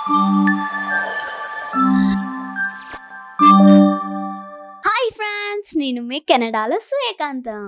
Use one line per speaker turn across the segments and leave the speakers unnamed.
Hi friends నేను మీ కెనడాలో సూర్యకాంతం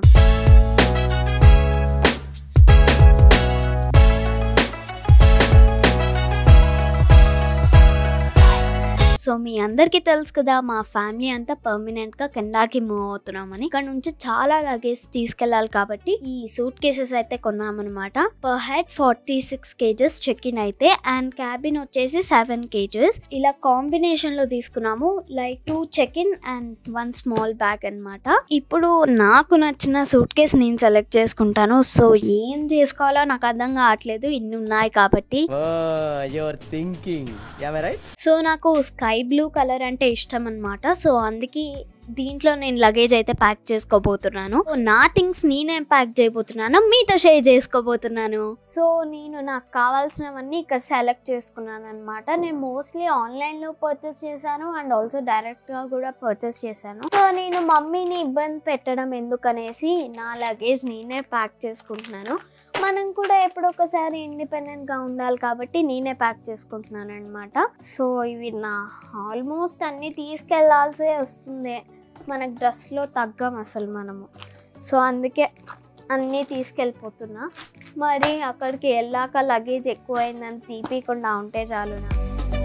so మీ అందరికీ తెలుసు కదా మా ఫ్యామిలీ అంతా పర్మనెంట్ గా కెనడాకి మూవ్ అవుతున్నామని ఇక్కడ నుంచి చాలా లగేజ్ తీసుకెళ్లాలి కాబట్టి ఈ సూట్ కేసెస్ అయితే కొన్నామన్నమాట per head forty six kgs check in అయితే అండ్ క్యాబిన్ వచ్చేసి సెవెన్ కేజెస్ ఇలా కాంబినేషన్ లో తీసుకున్నాము like two check in and one small bag అన్నమాట ఇప్పుడు నాకు నచ్చిన సూట్ కేస్ నేను సెలెక్ట్ చేసుకుంటాను సో ఏం చేసుకోవాలో నాకు అర్థం కావట్లేదు ఇన్ని ఉన్నాయి కాబట్టి
యువర్ థింకింగ్ రైట్
సో నాకు స్కై బ్లూ కలర్ అంటే ఇష్టం అనమాట సో అందుకే దీంట్లో నేను లగేజ్ అయితే ప్యాక్ చేసుకోబోతున్నాను సో నా థింగ్స్ నేనే ప్యాక్ చేయబోతున్నాను మీతో షేర్ చేసుకోబోతున్నాను సో నేను నాకు కావాల్సినవన్నీ ఇక్కడ సెలెక్ట్ చేసుకున్నాను అనమాట నేను మోస్ట్లీ ఆన్లైన్లో పర్చేస్ చేశాను అండ్ ఆల్సో డైరెక్ట్గా కూడా పర్చేస్ చేశాను సో నేను మమ్మీని ఇబ్బంది పెట్టడం ఎందుకనేసి నా లగేజ్ నేనే ప్యాక్ చేసుకుంటున్నాను మనం కూడా ఎప్పుడొకసారి ఇండిపెండెంట్ గా ఉండాలి కాబట్టి నేనే ప్యాక్ చేసుకుంటున్నాను అనమాట సో ఇవి నా ఆల్మోస్ట్ అన్ని తీసుకెళ్లాల్సి వస్తుంది మనకు డ్రెస్లో తగ్గం అసలు మనము సో అందుకే అన్నీ తీసుకెళ్ళిపోతున్నా మరి అక్కడికి వెళ్ళాక లగేజ్ ఎక్కువైందని తీపికుండా ఉంటే చాలు నాకు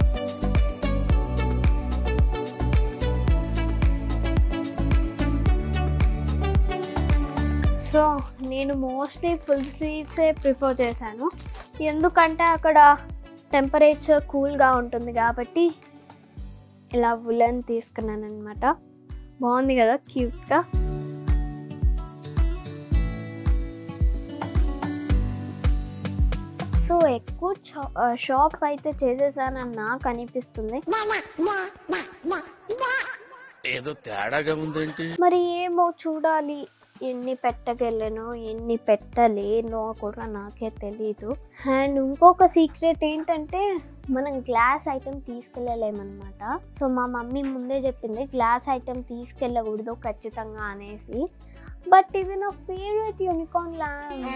సో నేను మోస్ట్లీ ఫుల్ స్లీవ్సే ప్రిఫర్ చేశాను ఎందుకంటే అక్కడ టెంపరేచర్ కూల్గా ఉంటుంది కాబట్టి ఇలా ఉలన్ తీసుకున్నాను అనమాట బాగుంది కదా క్యూట్గా సో ఎక్కువ షాప్ అయితే చేసేసానని నాకు అనిపిస్తుంది
ఏదో తేడాగా ఉందేంటి
మరి ఏమో చూడాలి ఎన్ని పెట్టగలను ఎన్ని పెట్టలేనో కూడా నాకే తెలీదు అండ్ ఇంకొక సీక్రెట్ ఏంటంటే మనం గ్లాస్ ఐటెం తీసుకెళ్ళలేమన్నమాట సో మా మమ్మీ ముందే చెప్పింది గ్లాస్ ఐటెం తీసుకెళ్ళకూడదు ఖచ్చితంగా అనేసి బట్ ఇది నా ఫేవరెట్ యూనికార్న్ ల్యాండ్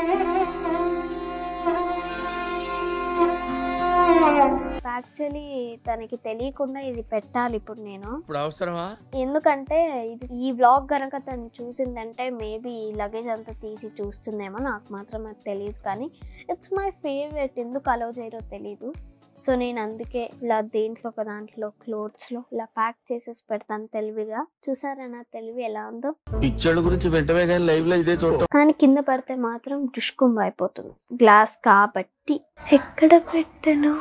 యాక్చువల్లీ తనకి తెలియకుండా ఇది పెట్టాలి ఇప్పుడు నేను
ఇప్పుడు అవసరమా
ఎందుకంటే ఇది ఈ వ్లాగ్ కనుక తను చూసిందంటే మేబీ ఈ లగేజ్ అంతా తీసి చూస్తుందేమో నాకు మాత్రం అది తెలియదు కానీ ఇట్స్ మై ఫేవరెట్ ఎందుకు అలౌ చేయరో తెలీదు సో నేను అందుకే ఇలా దేంట్లో ఒక దాంట్లో క్లోత్స్లో ఇలా ప్యాక్ చేసేసి పెడతాను తెలివిగా చూసారా నా తెలివి ఎలా ఉందో
పిచ్చోళ్ళ గురించి వెంటనే కానీ లైవ్ లో ఇదే చూడటం
కానీ కింద పడితే మాత్రం దుష్కుంభ అయిపోతుంది గ్లాస్ కాబట్టి ఎక్కడ పెట్టను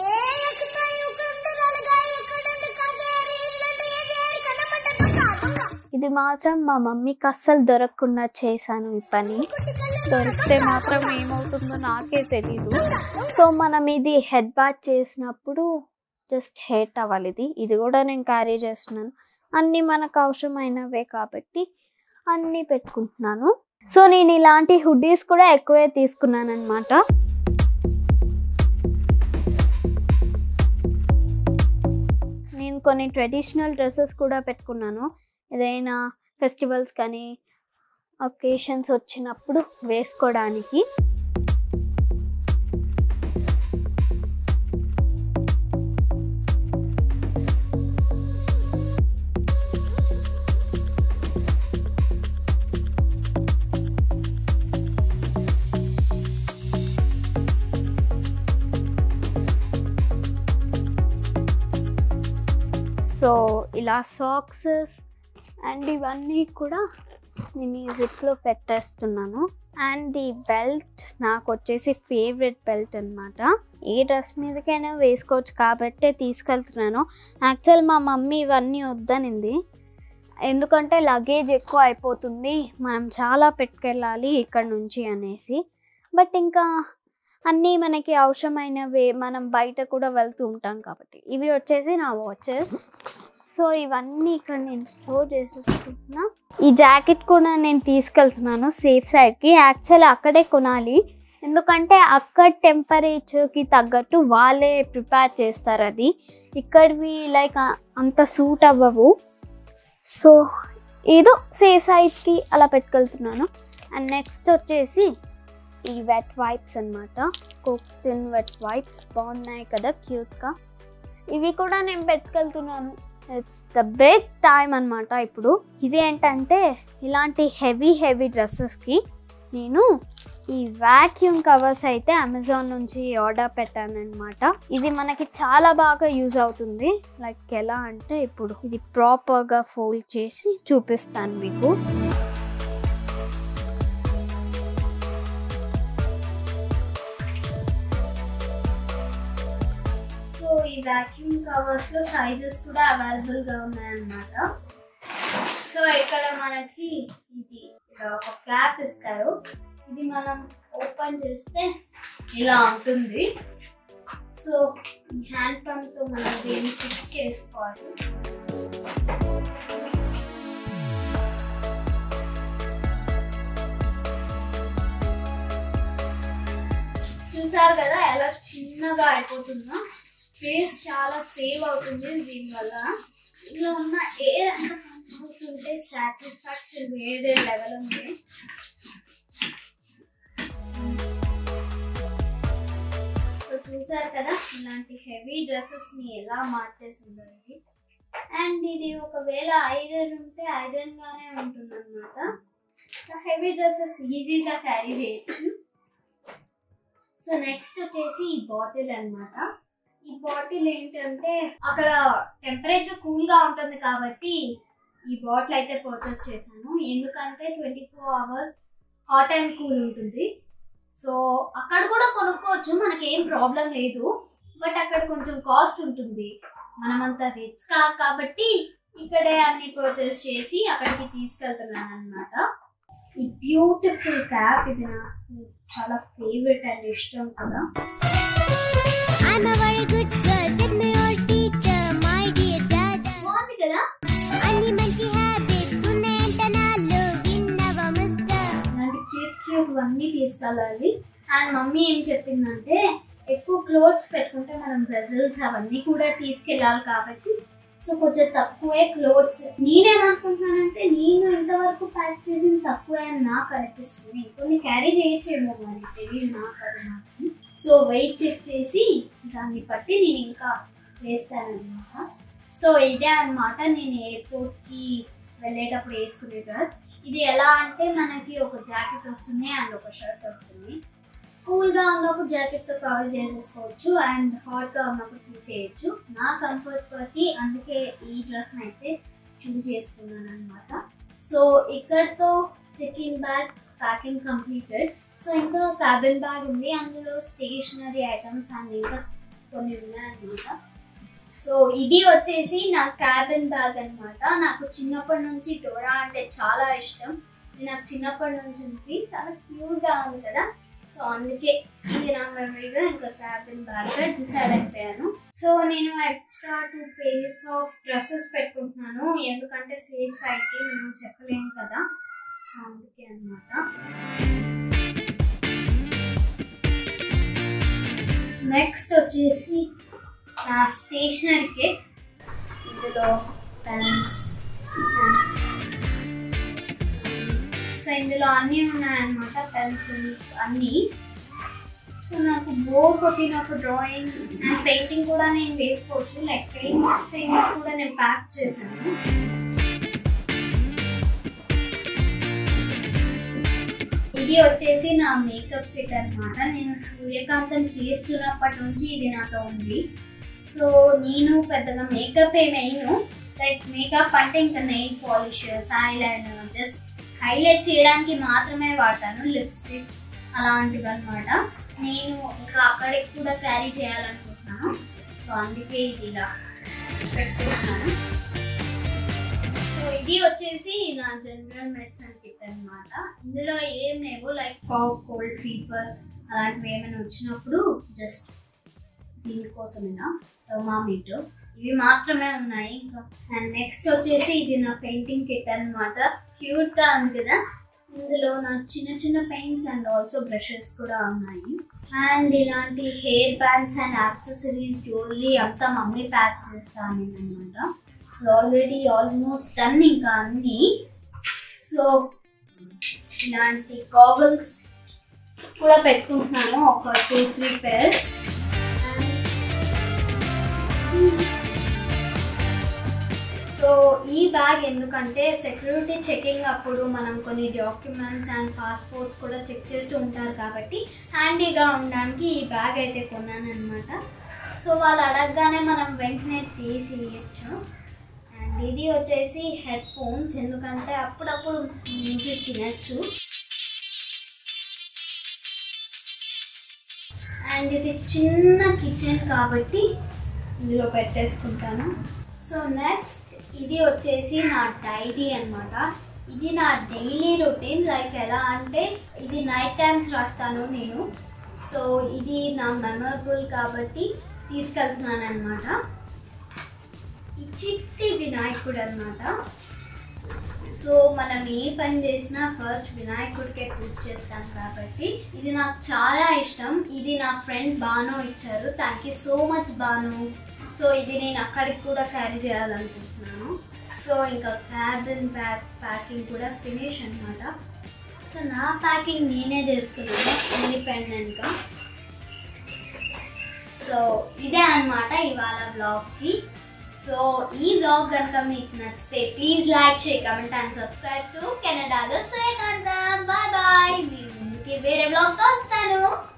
ఇది మాత్రం మా మమ్మీకి అస్సలు దొరకకుండా చేశాను ఈ పని దొరికితే మాత్రం ఏమవుతుందో నాకే తెలీదు సో మనం ఇది హెడ్ బాత్ చేసినప్పుడు జస్ట్ హెయిట్ అవ్వాలి ఇది ఇది కూడా నేను క్యారీ చేస్తున్నాను అన్నీ మనకు అవసరమైనవే కాబట్టి అన్నీ పెట్టుకుంటున్నాను సో నేను ఇలాంటి హుడ్డీస్ కూడా ఎక్కువే తీసుకున్నాను అనమాట నేను కొన్ని ట్రెడిషనల్ డ్రెస్సెస్ కూడా పెట్టుకున్నాను ఏదైనా ఫెస్టివల్స్ కానీ ఒకేషన్స్ వచ్చినప్పుడు వేసుకోవడానికి సో ఇలా సాక్సెస్ అండ్ ఇవన్నీ కూడా నేను ఈ జిప్లో పెట్టేస్తున్నాను అండ్ ఈ బెల్ట్ నాకు వచ్చేసి ఫేవరెట్ బెల్ట్ అనమాట ఏ డ్రెస్ మీదకైనా వేసుకోవచ్చు కాబట్టే తీసుకెళ్తున్నాను యాక్చువల్ మా మమ్మీ ఇవన్నీ వద్దనింది ఎందుకంటే లగేజ్ ఎక్కువ అయిపోతుంది మనం చాలా పెట్టుకెళ్ళాలి ఇక్కడ నుంచి అనేసి బట్ ఇంకా అన్నీ మనకి అవసరమైనవి మనం బయట కూడా వెళ్తూ ఉంటాం కాబట్టి ఇవి వచ్చేసి నా వాచెస్ సో ఇవన్నీ ఇక్కడ నేను స్టోర్ చేసేసుకుంటున్నా ఈ జాకెట్ కూడా నేను తీసుకెళ్తున్నాను సేఫ్ సైడ్కి యాక్చువల్లీ అక్కడే కొనాలి ఎందుకంటే అక్కడ టెంపరేచర్కి తగ్గట్టు వాళ్ళే ప్రిపేర్ చేస్తారు అది ఇక్కడివి లైక్ అంత సూట్ అవ్వవు సో ఏదో సేఫ్ సైడ్కి అలా పెట్టుకెళ్తున్నాను అండ్ నెక్స్ట్ వచ్చేసి ఈ వెట్ వైప్స్ అనమాట కోక్తిన్ వెట్ వైప్స్ బాగున్నాయి కదా క్యూట్గా ఇవి కూడా నేను పెట్టుకెళ్తున్నాను ఇట్స్ ద బిగ్ టైం అనమాట ఇప్పుడు ఇది ఏంటంటే ఇలాంటి హెవీ హెవీ డ్రెస్సెస్కి నేను ఈ వాక్యూమ్ కవర్స్ అయితే అమెజాన్ నుంచి ఆర్డర్ పెట్టాను అనమాట ఇది మనకి చాలా బాగా యూజ్ అవుతుంది లైక్ ఎలా అంటే ఇప్పుడు ఇది ప్రాపర్గా ఫోల్డ్ చేసి చూపిస్తాను మీకు సో ఈ వాక్యూమ్ కవర్స్ లో సైజెస్ కూడా అవైలబుల్ గా ఉన్నాయన్నమాట సో ఇక్కడ మనకి ఇది ఇక్కడ ఒక క్యాప్ ఇస్తారు ఇది మనం ఓపెన్ చేస్తే ఇలా ఉంటుంది సో ఈ హ్యాండ్ పంప్ తో మనం దీన్ని ఫిక్స్ చేసుకోవాలి చూసారు కదా ఎలా చిన్నగా అయిపోతుందో ఫేస్ చాలా సేవ్ అవుతుంది దీనివల్ల ఇందులో ఉన్న ఎయిర్ అంతా పంపుతుంటే సాటిస్ఫాక్షన్ వేరే లెవెల్ ఉంది సో చూసారు కదా ఇలాంటి హెవీ డ్రెస్సెస్ ని ఎలా మార్చేసిందో ఇది అండ్ ఇది ఒకవేళ ఐరన్ ఉంటే ఐరన్ గానే ఉంటుంది అనమాట హెవీ డ్రెస్సెస్ ఈజీగా క్యారీ చేయొచ్చు సో నెక్స్ట్ వచ్చేసి ఈ బాటిల్ అన్నమాట ఈ బాటిల్ ఏంటంటే అక్కడ టెంపరేచర్ కూల్ గా ఉంటుంది కాబట్టి ఈ బాటిల్ అయితే పర్చేస్ చేశాను ఎందుకంటే twenty four hours hot and cool ఉంటుంది సో అక్కడ కూడా కొనుక్కోవచ్చు మనకి ఏం ప్రాబ్లం లేదు బట్ అక్కడ కొంచెం కాస్ట్ ఉంటుంది మనం అంత రిచ్ కాదు కాబట్టి ఇక్కడే అన్ని పర్చేస్ చేసి అక్కడికి తీసుకెళ్తున్నాను అనమాట ఈ బ్యూటిఫుల్ క్యాప్ ఇది నాకు చాలా ఫేవరెట్ అండ్ ఇష్టం కూడా
I'm a very good girl, said my old teacher, my dear dada.
బాగుంది కదా
అన్ని మంచి హ్యాబిట్స్ ఉన్నాయంట నాలో విన్నవా మిస్టర్
ఇలాంటి క్యూట్ క్యూట్ అన్నీ తీసుకెళ్ళాలి అండ్ మమ్మీ ఏం చెప్పిందంటే ఎక్కువ క్లోత్స్ పెట్టుకుంటే మనం వెజల్స్ అవన్నీ కూడా తీసుకెళ్ళాలి కాబట్టి సో కొంచెం తక్కువే క్లోత్స్ నేనేమనుకుంటున్నానంటే నేను ఇంతవరకు ప్యాక్ చేసిన తక్కువే అని నాకు అనిపిస్తుంది ఇంకొన్ని క్యారీ చేయొచ్చేమో మరి తెలియదు నాకు అది మాత్రం సో వెయిట్ చెక్ చేసి దాన్ని బట్టి నేను ఇంకా వేస్తానన్నమాట సో ఇదే అన్నమాట నేను ఎయిర్పోర్ట్కి వెళ్ళేటప్పుడు వేసుకునే డ్రెస్ ఇది ఎలా అంటే మనకి ఒక జాకెట్ వస్తుంది అండ్ ఒక షర్ట్ వస్తుంది కూల్గా ఉన్నప్పుడు జాకెట్తో కవర్ చేసేసుకోవచ్చు అండ్ హాట్గా ఉన్నప్పుడు తీసేయచ్చు నా కంఫర్ట్ బట్టి అందుకే ఈ డ్రెస్ అయితే చూస్ చేసుకున్నాను అనమాట సో ఇక్కడతో check in bag packing completed so ఇంకా క్యాబిన్ బ్యాగ్ ఉంది అందులో స్టేషనరీ ఐటమ్స్ అండ్ ఇంకా కొన్ని ఉన్నాయన్నమాట సో ఇది వచ్చేసి నా క్యాబిన్ బ్యాగ్ అన్నమాట నాకు చిన్నప్పటి నుంచి డోరా అంటే చాలా ఇష్టం ఇది నాకు చిన్నప్పటి నుంచి ఉంది చాలా క్యూట్గా ఉంది కదా సో అందుకే ఇది నా మెమరీగా ఇంకా క్యాబిన్ బ్యాగ్గా డిసైడ్ అయిపోయాను సో నేను extra two pages of dresses పెట్టుకుంటున్నాను ఎందుకంటే సేఫ్ సైడ్కి మనం చెప్పలేము కదా సో అందుకే అన్నమాట నెక్స్ట్ వచ్చేసి నా స్టేషనరీ కిట్ ఇందులో పెన్స్ సో ఇందులో అన్నీ ఉన్నాయన్నమాట పెన్సిల్స్ అన్నీ సో నాకు బోర్ కొట్టినప్పుడు డ్రాయింగ్ అండ్ పెయింటింగ్ కూడా నేను వేసుకోవచ్చు లైక్ పెయింట్ పెయింట్ కూడా నేను ప్యాక్ చేశాను ఇది వచ్చేసి నా మేకప్ కిట్ అన్నమాట నేను సూర్యకాంతం చేస్తున్నప్పటి నుంచి ఇది నాతో ఉంది సో నేను పెద్దగా మేకప్ ఏమైను లైక్ మేకప్ అంటే ఇంకా nail polishers eyeliner just highlight చేయడానికి మాత్రమే వాడతాను లిప్స్టిక్స్ అలాంటివి అనమాట నేను ఇంకా అక్కడికి కూడా క్యారీ చేయాలనుకుంటున్నాను సో అందుకే ఇది ఇలా పెట్టుకుంటున్నాను సో ఇది వచ్చేసి నా జనరల్ మెడిసిన్ కిట్ అన్నమాట ఇందులో ఏం లేవు లైక్ కాఫ్ కోల్డ్ ఫీవర్ అలాంటివి ఏమైనా వచ్చినప్పుడు జస్ట్ దీనికోసమేనా థర్మామీటర్ ఇవి మాత్రమే ఉన్నాయి ఇంకా అండ్ నెక్స్ట్ వచ్చేసి ఇది నా పెయింటింగ్ కిట్ అనమాట క్యూట్గా ఉంది కదా ఇందులో నా చిన్న చిన్న పెయింట్స్ అండ్ ఆల్సో బ్రషెస్ కూడా ఉన్నాయి అండ్ ఇలాంటి hair bands and accessories jewellery అంతా మమ్మీ ప్యాక్ చేస్తాను నేను అనమాట ఆల్రెడీ ఆల్మోస్ట్ డన్ ఇంకా అన్నీ సో ఇలాంటి గాగల్స్ కూడా పెట్టుకుంటున్నాను ఒక టూ త్రీ పేర్స్ సో ఈ బ్యాగ్ ఎందుకంటే సెక్యూరిటీ చెకింగ్ అప్పుడు మనం కొన్ని డాక్యుమెంట్స్ అండ్ పాస్పోర్ట్స్ కూడా చెక్ చేస్తూ ఉంటారు కాబట్టి హ్యాండీగా ఉండడానికి ఈ బ్యాగ్ అయితే కొన్నాను అనమాట సో వాళ్ళు అడగగానే మనం వెంటనే తీసి ఇవ్వచ్చు అండ్ ఇది వచ్చేసి హెడ్ ఫోన్స్ ఎందుకంటే అప్పుడప్పుడు మ్యూజిక్ వినచ్చు అండ్ ఇది చిన్న కిచెన్ కాబట్టి ఇందులో పెట్టేసుకుంటాను సో నెక్స్ట్ ఇది వచ్చేసి నా డైరీ అన్నమాట ఇది నా డైలీ రొటీన్ లైక్ ఎలా అంటే ఇది నైట్ టైమ్స్ రాస్తాను నేను సో ఇది నా మెమరబుల్ కాబట్టి తీసుకెళ్తున్నాను అనమాట ఈ చిట్టి వినాయకుడు అనమాట సో మనం ఏ పని చేసినా ఫస్ట్ వినాయకుడికే పూజ చేస్తాం కాబట్టి ఇది నాకు చాలా ఇష్టం ఇది నా ఫ్రెండ్ బాను ఇచ్చారు thank you so much Bhanu so ఇది నేను అక్కడికి కూడా క్యారీ చేయాలనుకుంటున్నాను సో ఇంకా క్యాబిన్ ప్యాక్ ప్యాకింగ్ కూడా ఫినిష్ అనమాట సో నా ప్యాకింగ్ నేనే చేస్తున్నాను ఇండిపెండెంట్గా సో ఇదే అన్నమాట ఇవాళ బ్లాగ్కి సో ఈ బ్లాగ్ కనుక మీకు నచ్చితే please like share comment and subscribe to కెనడాలో సూర్యకాంతం బాయ్ బాయ్ మీ ముందుకి వేరే బ్లాగ్ వస్తాను